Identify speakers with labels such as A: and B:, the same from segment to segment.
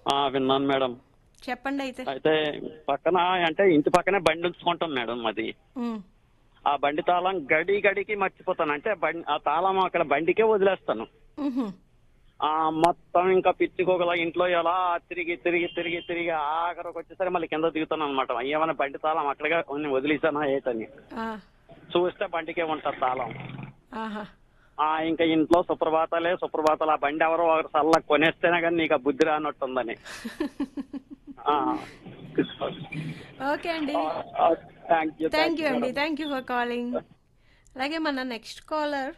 A: ఆ, విన్నాను మేడం
B: చెప్పండి అయితే
A: అయితే పక్కన అంటే ఇంటి పక్కనే బండి ఉంచుకుంటాం మేడం అది
B: ఉమ్,
A: ఆ బండి తాళం గడి గడికి మర్చిపోతాను అంటే బండి ఆ తాళం అక్కడ బండికే వదిలేస్తాను
B: ఉహు,
A: ఆ మొత్తం ఇంకా పిచ్చికోగల ఇంట్లో ఎలా తిరిగి తిరిగి తిరిగి తిరిగి ఆఖరికి వచ్చేసరికి మళ్ళీ కింద దిగుతాను అనమాట ఏమైనా బండి తాళం అక్కడగా కొన్ని వదిలేసానా ఏటని
B: ఆ,
A: చూస్తే బండికే ఉంటుంది తాళం
B: ఆహా
A: ఆ ఇంకా ఇంట్లో సుప్రభాతాలే సుప్రభాతాలు ఆ బండి ఎవరో ఒకరు సల్ల కొనేస్తేనే కానీ నీకు ఆ బుద్ధి రానట్టుందని ఆ.
B: ఓకే అండి
A: ఆ, థ్యాంక్ యూ
B: థ్యాంక్ యూ అండి థ్యాంక్ యూ ఫర్ కాలింగ్ అలాగే మన next caller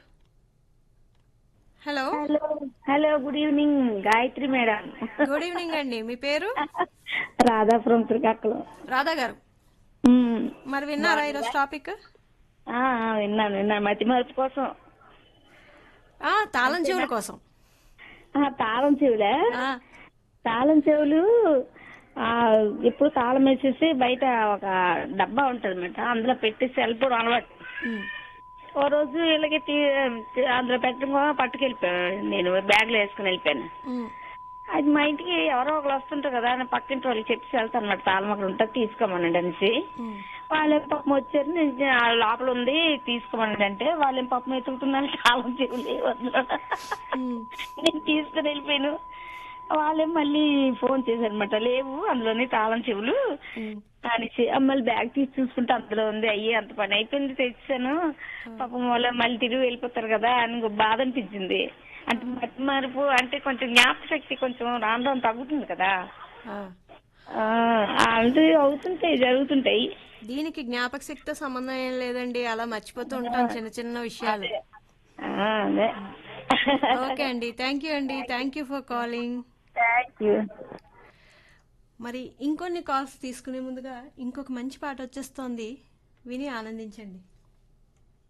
B: hello
C: hello hello good evening Gayathri madam
B: good evening అండి మీ పేరు
C: రాధాపురం శ్రీకాకుళం
B: రాధా గారు
C: మ్మ్.
B: మరి విన్నారా ఈరోజు టాపిక్
C: ఆ, ఆ, విన్నాను విన్నాను మతి మరుపు కోసం
B: ఆ తాళం చెవుల కోసం
C: ఆ, తాళం చెవులే
B: ఆ,
C: తాళం చెవులు ఆ, ఎప్పుడు తాళం వేసేసి బయట ఒక డబ్బా ఉంటుంది అనమాట అందులో పెట్టేసి వెళ్ళిపోవడం అలవాటు
B: ఉమ్,
C: ఓ రోజు వీళ్ళకి తీ- అందులో పెట్టడం పట్టుకెళ్ళిపోయాను నేను బ్యాగ్ లో వేసుకుని వెళ్ళిపోయాను
B: ఉమ్,
C: అది మా ఇంటికి ఎవరో ఒకరు వస్తుంటారు కదా అని పక్కింటి వాళ్ళకి చెప్పి వెళ్తాను అనమాట తాళం అక్కడ ఉంటుంది తీసుకోమనండి అనేసి
B: ఉమ్,
C: వాళ్ళేం పాపం వచ్చారు నేను చే- ఆ లోపల ఉంది తీసుకోమనండి అంటే వాళ్ళేం పాపం ఎత్తుకుతున్నారు తాళం చెవులు అందులో
B: ఉమ్,
C: నేను తీసుకుని వెళ్ళిపోయాను వాళ్ళేం మళ్ళీ ఫోన్ చేశారనమాట లేవు అందులోని తాళం చెవులు
B: ఉమ్.
C: అనేసి ఆ, మళ్ళీ బ్యాగ్ తీసి చూసుకుంటే అందులో ఉంది అయ్యి అంత పని అయిపోయింది తెచ్చాను పాపం వాళ్ళ మళ్ళీ తిరిగి వెళ్ళిపోతారు కదా అని ఇంకో బాధ అనిపించింది అంటే మట్టి మార్పు అంటే కొంచెం జ్ఞాపక శక్తి కొంచెం రాను రాను తగ్గుతుంది కదా
B: ఆ.
C: ఆ, అది అవుతుంటాయి జరుగుతుంటాయి
B: దీనికి జ్ఞాపక శక్తితో సంబంధం ఏం లేదండి అలా మర్చిపోతూ ఉంటాం చిన్న చిన్న విషయాలు
C: ఆ, అదే
B: ఓకే అండి థ్యాంక్ యూ అండి thank you for calling
C: thank you
B: మరి ఇంకొన్ని కాల్స్ తీసుకునే ముందుగా ఇంకొక మంచి పాట వచ్చేస్తోంది విని ఆనందించండి